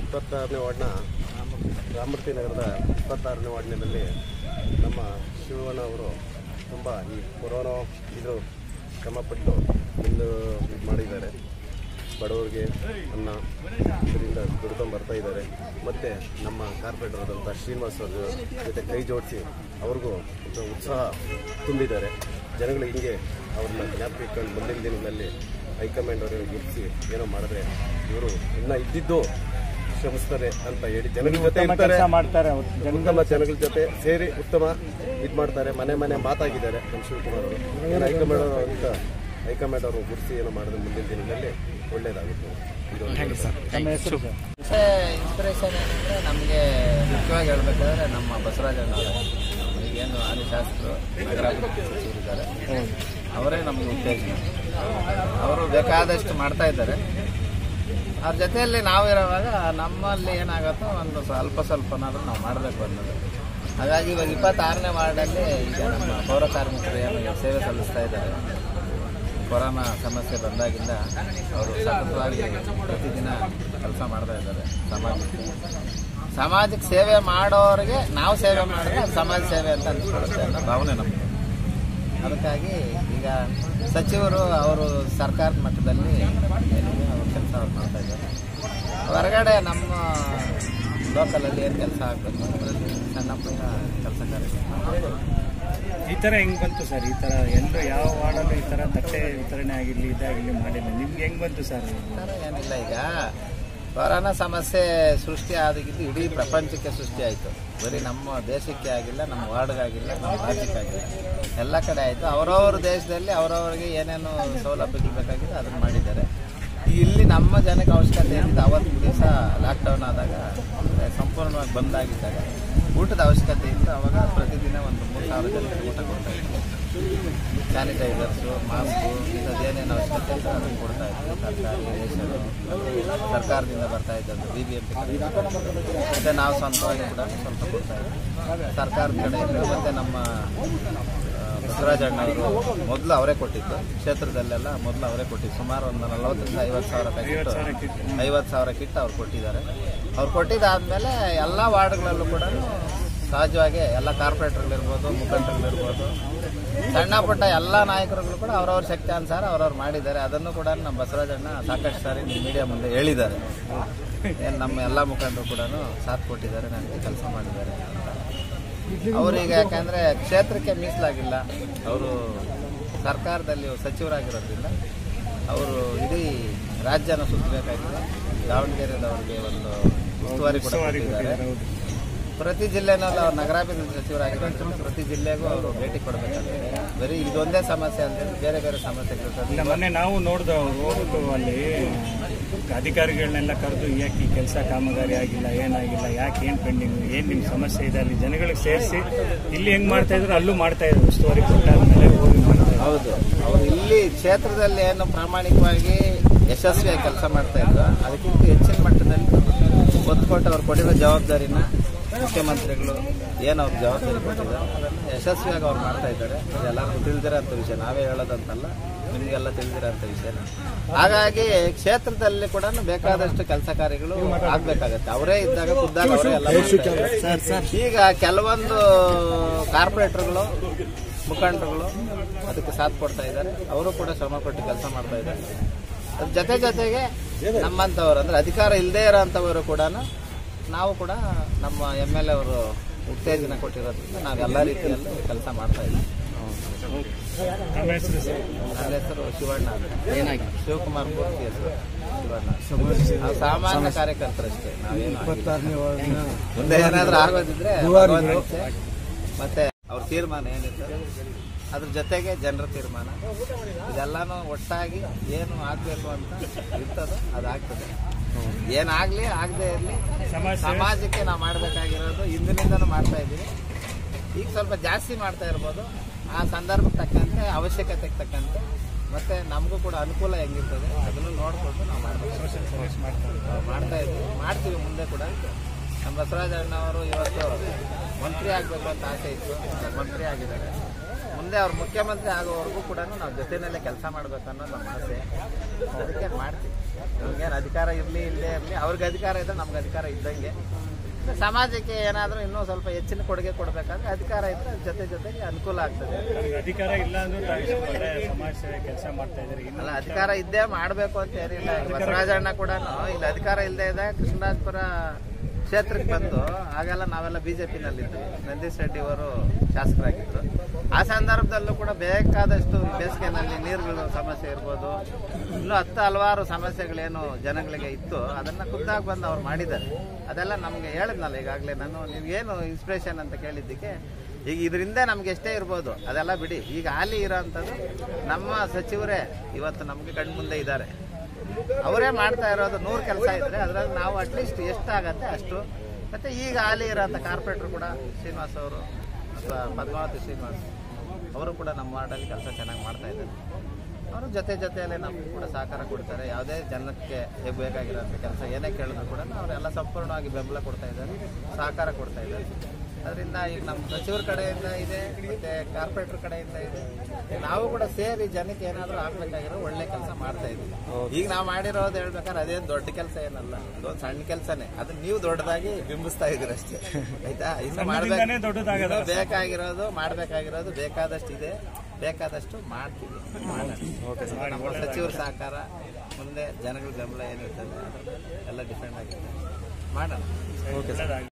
ಇಪ್ಪತ್ತಾರನೇ ವಾರ್ಡ್ನ ರಾಮಮೂರ್ತಿ ನಗರದ ಇಪ್ಪತ್ತಾರನೇ ವಾರ್ಡ್ನಲ್ಲಿ ನಮ್ಮ ಶಿವಣ್ಣ ಅವರು ತುಂಬ ಈ ಕೊರೋನಾ ಇದು ಶ್ರಮಪಟ್ಟು ಒಂದು ಇದು ಮಾಡಿದ್ದಾರೆ ಬಡವರಿಗೆ ಅನ್ನ ಇದರಿಂದ ದುಡ್ಕೊಂಡು ಬರ್ತಾ ಇದ್ದಾರೆ ಮತ್ತು ನಮ್ಮ ಕಾರ್ಪೊರೇಟರ್ ಆದಂಥ ಶ್ರೀನಿವಾಸ್ ಅವ್ರ ಜೊತೆ ಕೈ ಜೋಡಿಸಿ ಅವ್ರಿಗೂ ಒಂದು ಉತ್ಸಾಹ ತುಂಬಿದ್ದಾರೆ ಜನಗಳು ಹಿಂಗೆ ಅವ್ರನ್ನ ಜ್ಞಾಪಕ ಇಟ್ಕೊಂಡು ಮುಂದಿನ ದಿನಗಳಲ್ಲಿ ಹೈಕಮಾಂಡ್ ಅವರಿಗೆ ಗುರುತಿಸಿ ಏನೋ ಮಾಡಿದ್ರೆ ಇವರು ಇನ್ನೂ ಇದ್ದಿದ್ದು ಶ್ರಮಿಸ್ತಾರೆ ಅಂತ ಹೇಳಿ ಜನಗಳ ಜೊತೆ ಇರ್ತಾರೆ ಮಾಡ್ತಾರೆ ಅವ್ರು ಉತ್ತಮ ಜನಗಳ ಜೊತೆ ಸೇರಿ ಉತ್ತಮ ಇದು ಮಾಡ್ತಾರೆ ಮನೆ ಮನೆ ಮಾತಾಗಿದ್ದಾರೆ ನಮ್ಮ ಶಿವಕುಮಾರ್ ಅವರು ಏನು ಹೈಕಮಾಂಡ್ ಅವರು ಅಂತ ಹೈಕಮಾಂಡ್ ಅವರು ಗುರುತಿಸಿ ಏನೋ ಮಾಡಿದ್ರೆ ಮುಂದಿನ ದಿನಗಳಲ್ಲಿ ಒಳ್ಳೇದಾಗುತ್ತೆ ಇದು ನಮ್ಮ ಹೆಸರು ಸರ್ ಇನ್ಸ್ಪಿರೇಷನ್ ಏನಂದ್ರೆ ನಮಗೆ ಮುಖ್ಯವಾಗಿ ಹೇಳ್ಬೇಕಾದ್ರೆ ನಮ್ಮ ಬಸವರಾಜಣ್ಣ ಅವರೇ ಈಗೇನು ಆದಿ ಶಾಸ್ತ್ರು ನಗರಾಭಿವೃದ್ಧಿ ಸಚಿವರಿದ್ದಾರೆ ಅವರೇ ನಮಗೆ ಉತ್ತೇಜನ ಅವರು ಬೇಕಾದಷ್ಟು ಮಾಡ್ತಾ ಇದ್ದಾರೆ ಅವ್ರ ಜೊತೆಯಲ್ಲಿ ನಾವು ಇರೋವಾಗ ನಮ್ಮಲ್ಲಿ ಏನಾಗುತ್ತೋ ಒಂದು ಸ್ವಲ್ಪ ಸ್ವಲ್ಪನಾದ್ರೂ ನಾವು ಮಾಡಬೇಕು ಅನ್ನೋದು ಹಾಗಾಗಿ ಇವಾಗ ಇಪ್ಪತ್ತಾರನೇ ವಾರ್ಡಲ್ಲಿ ಈಗ ನಮ್ಮ ಪೌರ ಕಾರ್ಮಿಕರು ಏನು ಈಗ ಸೇವೆ ಸಲ್ಲಿಸ್ತಾ ಇದ್ದಾರೆ ಕೊರೋನಾ ಸಮಸ್ಯೆ ಬಂದಾಗಿಂದ ಅವರು ಸತತವಾಗಿ ಪ್ರತಿದಿನ ಕೆಲಸ ಮಾಡ್ತಾ ಇದ್ದಾರೆ ಸಮಾಜಕ್ಕೆ ಸಮಾಜಕ್ಕೆ ಸೇವೆ ಮಾಡೋರಿಗೆ ನಾವು ಸೇವೆ ಮಾಡಿದ್ರೆ ಅದು ಸಮಾಜ ಸೇವೆ ಅಂತ ಅನ್ಸ್ಕೊಳುತ್ತೆ ಅನ್ನೋ ಭಾವನೆ ನಮಗೆ ಅದಕ್ಕಾಗಿ ಈಗ ಸಚಿವರು ಅವರು ಸರ್ಕಾರದ ಮಟ್ಟದಲ್ಲಿ ಏನಿದೆ ಅವ್ರ ಕೆಲಸ ಅವ್ರು ಮಾಡ್ತಾ ಇದ್ದಾರೆ ಹೊರಗಡೆ ನಮ್ಮ ಲೋಕಲಲ್ಲಿ ಏನು ಕೆಲಸ ಆಗಬೇಕು ಅದರಲ್ಲಿ ಸಣ್ಣ ಪುಟ್ಟ ಕೆಲಸ ಕಾರ್ಯ ಈ ಥರ ಹೆಂಗ್ ಬಂತು ಸರ್ ಈ ಥರ ಎಲ್ಲರೂ ಯಾವ ವಾರ್ಡಲ್ಲೂ ಈ ಥರ ತಟ್ಟೆ ವಿತರಣೆ ಆಗಿರಲಿ ಇದಾಗಿರಲಿ ಮಾಡಿಲ್ಲ ನಿಮ್ಗೆ ಹೆಂಗ್ ಬಂತು ಸರ್ ಇದು? ಥರ ಏನಿಲ್ಲ ಈಗ ಕೊರೋನಾ ಸಮಸ್ಯೆ ಸೃಷ್ಟಿ ಆದಾಗಿದ್ದು ಇಡೀ ಪ್ರಪಂಚಕ್ಕೆ ಸೃಷ್ಟಿ ಆಯಿತು ಬರೀ ನಮ್ಮ ದೇಶಕ್ಕೆ ಆಗಿಲ್ಲ ನಮ್ಮ ವಾರ್ಡ್ಗಾಗಿಲ್ಲ ನಮ್ಮ ರಾಜ್ಯಕ್ಕಾಗಿಲ್ಲ ಎಲ್ಲ ಕಡೆ ಆಯಿತು ಅವರವ್ರ ದೇಶದಲ್ಲಿ ಅವರವರಿಗೆ ಏನೇನು ಸೌಲಭ್ಯಗಳು ಬೇಕಾಗಿದೆ ಅದನ್ನು ಮಾಡಿದ್ದಾರೆ ಇಲ್ಲಿ ನಮ್ಮ ಜನಕ್ಕೆ ಅವಶ್ಯಕತೆ ಏನಿದೆ ಅವತ್ತು ದಿವಸ ಲಾಕ್ಡೌನ್ ಆದಾಗ ಅಂದ್ರೆ ಸಂಪೂರ್ಣವಾಗಿ ಬಂದಾಗಿದ್ದಾಗ ಊಟದ ಅವಶ್ಯಕತೆ ಇತ್ತು ಅವಾಗ ಪ್ರತಿದಿನ ಒಂದು ಮೂರು ಸಾವಿರ ಜನಕ್ಕೆ ಊಟ ಕೊಡ್ತಾ ಇತ್ತು ಸ್ಯಾನಿಟೈಸರ್ಸು ಮಾಸ್ಕು ಇಂಥದ್ದೇನೇನು ಅವಶ್ಯಕತೆ ಇತ್ತು ಅದನ್ನು ಕೊಡ್ತಾ ಇತ್ತು ತರಕಾರಿ ರೇಷನು ಸರ್ಕಾರದಿಂದ ಬರ್ತಾ ಇದ್ದಂಥ ಬಿ ಬಿ ಎಂ ಪಿ ಮತ್ತು ನಾವು ಸ್ವಂತವಾಗಿ ಕೂಡ ಸ್ವಲ್ಪ ಕೊಡ್ತಾ ಇದ್ವಿ ಸರ್ಕಾರದ ಕಡೆಯಿಂದ ಮತ್ತು ನಮ್ಮ ಆ, ಬಸವರಾಜಣ್ಣವರು ಮೊದಲು ಅವರೇ ಕೊಟ್ಟಿದ್ದು ಕ್ಷೇತ್ರದಲ್ಲೆಲ್ಲ ಮೊದಲು ಅವರೇ ಕೊಟ್ಟಿದ್ದು ಸುಮಾರು ಒಂದು ನಲವತ್ತರಿಂದ ಐವತ್ತು ಸಾವಿರ ಪ್ಯಾಕೆಟ್ ಐವತ್ತು ಸಾವಿರ ಕಿಟ್ ಅವ್ರು ಕೊಟ್ಟಿದ್ದಾರೆ ಅವ್ರು ಕೊಟ್ಟಿದ್ದಾದ್ಮೇಲೆ ಎಲ್ಲ ವಾರ್ಡ್ಗಳಲ್ಲೂ ಕೂಡ ಸಹಜವಾಗಿ ಎಲ್ಲ ಕಾರ್ಪೊರೇಟರ್ಗಳಿರ್ಬೋದು ಮುಖಂಡರುಗಳಿರ್ಬೋದು ಸಣ್ಣ ಪುಟ್ಟ ಎಲ್ಲ ನಾಯಕರುಗಳು ಕೂಡ ಅವರವ್ರ ಶಕ್ತಿ ಅನುಸಾರ ಅವ್ರವ್ರು ಮಾಡಿದ್ದಾರೆ ಅದನ್ನು ಕೂಡ ನಮ್ಮ ಬಸವರಾಜಣ್ಣ ಸಾಕಷ್ಟು ಸಾರಿ ಮೀಡಿಯಾ ಮುಂದೆ ಹೇಳಿದ್ದಾರೆ ಏನು ನಮ್ಮ ಎಲ್ಲ ಮುಖಂಡರು ಕೂಡ ಸಾಥ್ ಕೊಟ್ಟಿದ್ದಾರೆ ನನಗೆ ಕೆಲಸ ಮಾಡಿದ್ದಾರೆ ಅಂತ ಅವರೀಗ ಯಾಕಂದ್ರೆ ಕ್ಷೇತ್ರಕ್ಕೆ ಮೀಸಲಾಗಿಲ್ಲ ಅವರು ಸರ್ಕಾರದಲ್ಲಿ ಸಚಿವರಾಗಿರೋದ್ರಿಂದ ಅವರು ಇಡೀ ರಾಜ್ಯನ ಸುತ್ತಬೇಕಾಗಿದೆ ದಾವಣಗೆರೆದವರಿಗೆ ಒಂದು ಉಸ್ತುವಾರಿ ಕೂಡ ಕೊಟ್ಟಿದ್ದಾರೆ ಪ್ರತಿ ಜಿಲ್ಲೆನಲ್ಲೂ ಅವ್ರು ನಗರಾಭಿವೃದ್ಧಿ ಸಚಿವರಾಗಿರೋದ್ರಿಂದ ಪ್ರತಿ ಜಿಲ್ಲೆಗೂ ಅವರು ಭೇಟಿ ಕೊಡಬೇಕಾಗಿದೆ ಬರೀ ಇದೊಂದೇ ಸಮಸ್ಯೆ ಅಂತ ಬೇರೆ ಬೇರೆ ಸಮಸ್ಯೆಗಳಿರ್ತದೆ ಇಲ್ಲ ಮೊನ್ನೆ ನಾವು ನೋಡ್ದು ಅವ್ರು ಹೋಗ್ಬಿಟ್ಟು ಅಲ್ಲಿ ಅಧಿಕಾರಿಗಳನ್ನೆಲ್ಲ ಕರೆದು ಯಾಕೆ ಈ ಕೆಲಸ ಕಾಮಗಾರಿ ಆಗಿಲ್ಲ ಏನಾಗಿಲ್ಲ ಯಾಕೆ ಏನು ಪೆಂಡಿಂಗ್ ಏನು ನಿಮ್ಮ ಸಮಸ್ಯೆ ಇದೆ ಅಲ್ಲಿ ಜನಗಳಿಗೆ ಸೇರಿಸಿ ಇಲ್ಲಿ ಹೆಂಗ್ ಮಾಡ್ತಾ ಇದ್ರು ಅಲ್ಲೂ ಮಾಡ್ತಾ ಇದ್ರು ಉಸ್ತುವಾರಿ ಕೊಟ್ಟಾದ್ಮೇಲೆ ಹೋಗಿ ಮಾಡ್ತಾ ಇದ್ರು ಹೌದು ಅವರು ಇಲ್ಲಿ ಕ್ಷೇತ್ರದಲ್ಲಿ ಏನು ಪ್ರಾಮಾಣಿಕವಾಗಿ ಯಶಸ್ವಿಯಾಗಿ ಕೆಲಸ ಮಾಡ್ತಾ ಇದ್ರು ಅದಕ್ಕಿಂತ ಹೆಚ್ಚಿನ ಮಟ್ಟದಲ್ಲಿ ಒತ್ತು ಕೊಟ್ಟು ಅವ್ರು ಕೊಟ್ಟಿರೋ ಜವಾಬ್ದಾರಿನ ಮುಖ್ಯಮಂತ್ರಿಗಳು ಏನು ಅವ್ರ ಜವಾಬ್ದಾರಿ ಕೊಟ್ಟಿದ್ದಾರೆ ಅದನ್ನು ಯಶಸ್ವಿಯಾಗಿ ಅವ್ರು ಮಾಡ್ತಾ ಇದ್ದಾರೆ ಎಲ್ಲರಿಗೂ ತಿಳಿದಿರೋಂಥ ವಿಷಯ ನಾವೇ ಹೇಳೋದಂತಲ್ಲ ನಿಮಗೆಲ್ಲ ತಿಳಿದಿರೋಂಥ ವಿಷಯ ಹಾಗಾಗಿ ಕ್ಷೇತ್ರದಲ್ಲಿ ಕೂಡ ಬೇಕಾದಷ್ಟು ಕೆಲಸ ಕಾರ್ಯಗಳು ಆಗ್ಬೇಕಾಗತ್ತೆ ಅವರೇ ಇದ್ದಾಗ ಖುದ್ದಾಗ ಅವರೇ ಎಲ್ಲ ಮಾಡ್ತಾರೆ. ಈಗ ಕೆಲವೊಂದು ಕಾರ್ಪೊರೇಟರ್ಗಳು ಮುಖಂಡರುಗಳು ಅದಕ್ಕೆ ಸಾಥ್ ಕೊಡ್ತಾ ಇದ್ದಾರೆ ಅವರು ಕೂಡ ಶ್ರಮ ಪಟ್ಟು ಕೆಲಸ ಮಾಡ್ತಾ ಇದ್ದಾರೆ ಅದ್ರ ಜೊತೆ ಜೊತೆಗೆ ನಮ್ಮಂಥವ್ರು ಅಂದ್ರೆ ಅಧಿಕಾರ ಇಲ್ಲದೇ ಇರೋಂಥವರು ಕೂಡ ನಾವು ಕೂಡ ನಮ್ಮ ಎಮ್ ಎಲ್ ಎ ಅವರು ಉತ್ತೇಜನ ಕೊಟ್ಟಿರೋದ್ರಿಂದ ನಾವೆಲ್ಲ ರೀತಿಯಲ್ಲೂ ಕೆಲಸ ಮಾಡ್ತಾ ಇದ್ದೀವಿ ನಮ್ಮ ಹೆಸರು ಸರ್ ನನ್ನ ಹೆಸರು ಶಿವಣ್ಣ ಅಂತ ಏನಾಗಿ ಶಿವಕುಮಾರ್ ಪೂರ್ತಿ ಹೆಸರು ಶಿವಣ್ಣ ನಾವು ಸಾಮಾನ್ಯ ಕಾರ್ಯಕರ್ತರಷ್ಟೇ ನಾವೇನು ಆಗಿಲ್ಲ. ಮುಂದೆ ಏನಾದ್ರೂ ಆಗೋದಿದ್ರೆ ಭಗವಂತ ಇಚ್ಛೆ. ಮತ್ತೆ ಅವ್ರ ತೀರ್ಮಾನ ಏನಿರ್ತದೆ ಅದ್ರ ಜೊತೆಗೆ ಜನರ ತೀರ್ಮಾನ ಇದೆಲ್ಲಾನು ಒಟ್ಟಾಗಿ ಏನು ಆಗ್ಬೇಕು ಅಂತ ಇರ್ತದೋ ಅದಾಗ್ತದೆ ಏನಾಗ್ಲಿ ಆಗದೆ ಇರಲಿ ಸಮಾಜ ಸೇವೆ- ಸಮಾಜಕ್ಕೆ ನಾವು ಮಾಡಬೇಕಾಗಿರೋದು ಹಿಂದಿನಿಂದನೂ ಮಾಡ್ತಾ ಇದ್ದೀವಿ ಈಗ ಸ್ವಲ್ಪ ಜಾಸ್ತಿ ಮಾಡ್ತಾ ಇರ್ಬೋದು ಆ ಸಂದರ್ಭಕ್ಕೆ ತಕ್ಕಂತೆ ಅವಶ್ಯಕತೆಗೆ ತಕ್ಕಂತೆ ಮತ್ತೆ ನಮಗೂ ಕೂಡ ಅನುಕೂಲ ಹೆಂಗಿರ್ತದೆ ಅದನ್ನು ನೋಡಿಕೊಂಡು ನಾವು ಮಾಡಬೇಕು ನಾವು ಮಾಡ್ತಾ ಇದ್ದೀವಿ ಮಾಡ್ತೀವಿ ಮುಂದೆ ಕೂಡ ನಮ್ಮ ಬಸವರಾಜ ಅಣ್ಣವರು ಇವತ್ತು ಮಂತ್ರಿ ಆಗಬೇಕು ಅಂತ ಆಸೆ ಇತ್ತು ಮಂತ್ರಿ ಆಗಿದ್ದಾರೆ ಮುಂದೆ ಅವ್ರು ಮುಖ್ಯಮಂತ್ರಿ ಆಗೋವರೆಗೂ ಕೂಡ ನಾವು ಜೊತೆನಲ್ಲೇ ಕೆಲಸ ಮಾಡ್ಬೇಕು ಅನ್ನೋದು ನಮ್ಮ ಆಸೆ ಅದಕ್ಕೆ ಮಾಡ್ತೀವಿ ನಮ್ಗೇನು ಅಧಿಕಾರ ಇರಲಿ ಇಲ್ಲೇ ಇರಲಿ ಅವ್ರಿಗೆ ಅಧಿಕಾರ ಇದ್ರೆ ನಮ್ಗೆ ಅಧಿಕಾರ ಇದ್ದಂಗೆ ಸಮಾಜಕ್ಕೆ ಏನಾದರೂ ಇನ್ನೂ ಸ್ವಲ್ಪ ಹೆಚ್ಚಿನ ಕೊಡುಗೆ ಕೊಡಬೇಕಾದ್ರೆ ಅಧಿಕಾರ ಇದ್ರೆ ಜೊತೆ ಜೊತೆಗೆ ಅನುಕೂಲ ಆಗ್ತದೆ ನಮ್ಗೆ ಅಧಿಕಾರ ಇಲ್ಲ ಅಂದ್ರೂ ತಾವು ಇಷ್ಟು ಒಳ್ಳೆ ಸಮಾಜ ಸೇವೆ ಕೆಲಸ ಮಾಡ್ತಾ ಇದ್ದೀರಿ ಇನ್ನು ಅಲ್ಲ ಅಧಿಕಾರ ಇದ್ದೇ ಮಾಡಬೇಕು ಅಂತ ಏನಿಲ್ಲ ಈಗ ಬಸವರಾಜಣ್ಣ ಕೂಡ ಇಲ್ಲಿ ಅಧಿಕಾರ ಇಲ್ಲದೆ ಇದೆ ಕೃಷ್ಣರಾಜಪುರ ಕ್ಷೇತ್ರಕ್ಕೆ ಬಂದು ಆಗೆಲ್ಲ ನಾವೆಲ್ಲ ಬಿಜೆಪಿನಲ್ಲಿದ್ವಿ ನಂದೀಶ್ ರೆಡ್ಡಿ ಅವರು ಶಾಸಕರಾಗಿದ್ರು ಆ ಸಂದರ್ಭದಲ್ಲೂ ಕೂಡ ಬೇಕಾದಷ್ಟು ಬೇಸಿಗೆನಲ್ಲಿ ನೀರುಗಳ ಸಮಸ್ಯೆ ಇರ್ಬೋದು ಇನ್ನೂ ಹತ್ತು ಹಲವಾರು ಸಮಸ್ಯೆಗಳೇನು ಜನಗಳಿಗೆ ಇತ್ತು ಅದನ್ನ ಖುದ್ದಾಗಿ ಬಂದು ಅವ್ರು ಮಾಡಿದ್ದಾರೆ ಅದೆಲ್ಲ ನಮಗೆ ಹೇಳಿದ್ನಲ್ಲ ಈಗಾಗಲೇ ನಾನು ನೀವೇನು ಇನ್ಸ್ಪಿರೇಷನ್ ಅಂತ ಕೇಳಿದ್ದಕ್ಕೆ ಈಗ ಇದರಿಂದ ನಮ್ಗೆ ಎಷ್ಟೇ ಇರ್ಬೋದು ಅದೆಲ್ಲ ಬಿಡಿ ಈಗ ಹಾಲಿ ಇರೋಂಥದ್ದು ನಮ್ಮ ಸಚಿವರೇ ಇವತ್ತು ನಮಗೆ ಕಣ್ಮುಂದೆ ಇದ್ದಾರೆ ಅವರೇ ಮಾಡ್ತಾ ಇರೋದು ನೂರು ಕೆಲಸ ಇದ್ರೆ ಅದ್ರಲ್ಲಿ ನಾವು ಅಟ್ಲೀಸ್ಟ್ ಎಷ್ಟಾಗತ್ತೆ ಅಷ್ಟು ಮತ್ತೆ ಈಗ ಹಾಲಿ ಇರೋಂಥ ಕಾರ್ಪೊರೇಟರ್ ಕೂಡ ಶ್ರೀನಿವಾಸ್ ಅವರು ಅಥವಾ ಪದ್ಮಾವತಿ ಶ್ರೀನಿವಾಸ್ ಅವರು ಕೂಡ ನಮ್ಮ ವಾರ್ಡಲ್ಲಿ ಕೆಲಸ ಚೆನ್ನಾಗಿ ಮಾಡ್ತಾ ಇದ್ದಾರೆ ಅವರು ಜೊತೆ ಜೊತೆಯಲ್ಲೇ ನಮಗೂ ಕೂಡ ಸಹಕಾರ ಕೊಡ್ತಾರೆ ಯಾವುದೇ ಜನಕ್ಕೆ ಬೇಕಾಗಿರೋಂಥ ಕೆಲಸ ಏನೇ ಕೇಳಿದ್ರು ಕೂಡ ಅವರೆಲ್ಲ ಸಂಪೂರ್ಣವಾಗಿ ಬೆಂಬಲ ಕೊಡ್ತಾ ಇದ್ದಾರೆ ಸಹಕಾರ ಕೊಡ್ತಾ ಇದ್ದಾರೆ ಅದರಿಂದ ಈಗ ನಮ್ಮ ಸಚಿವರ ಕಡೆಯಿಂದ ಇದೆ ಮತ್ತೆ ಕಾರ್ಪೊರೇಟರ್ ಕಡೆಯಿಂದ ಇದೆ ನಾವು ಕೂಡ ಸೇರಿ ಜನಕ್ಕೆ ಏನಾದರೂ ಆಗ್ಬೇಕಾಗಿರೋ ಒಳ್ಳೆ ಕೆಲಸ ಮಾಡ್ತಾ ಇದ್ದೀವಿ ಈಗ ನಾವು ಮಾಡಿರೋದು ಹೇಳ್ಬೇಕಾದ್ರೆ ಅದೇನು ದೊಡ್ಡ ಕೆಲಸ ಏನಲ್ಲ ಅದೊಂದು ಸಣ್ಣ ಕೆಲಸನೇ ಅದನ್ನ ನೀವು ದೊಡ್ಡದಾಗಿ ಬಿಂಬಿಸ್ತಾ ಇದ್ದೀರ ಅಷ್ಟೇ ಆಯ್ತಾ ಇನ್ನು ಸಣ್ಣದಿಂದಾನೇ ಮಾಡ್ಬೇಕು ದೊಡ್ಡದಾಗದ ಇನ್ನೂ ಬೇಕಾಗಿರೋದು ಮಾಡ್ಬೇಕಾಗಿರೋದು ಬೇಕಾದಷ್ಟು ಇದೆ ಬೇಕಾದಷ್ಟು ಮಾಡ್ತೀವಿ ಮಾಡೋಣ. ನಮ್ಮ ಸಚಿವರ ಸಹಕಾರ ಮುಂದೆ ಜನಗಳ ಬೆಂಬಲ ಏನಿರ್ತದೆ ಅದು ಎಲ್ಲ ಡಿಪೆಂಡ್ ಆಗಿರ್ತದೆ ಮಾಡೋಣ ಒಳ್ಳೆದಾಗ್ಲಿ.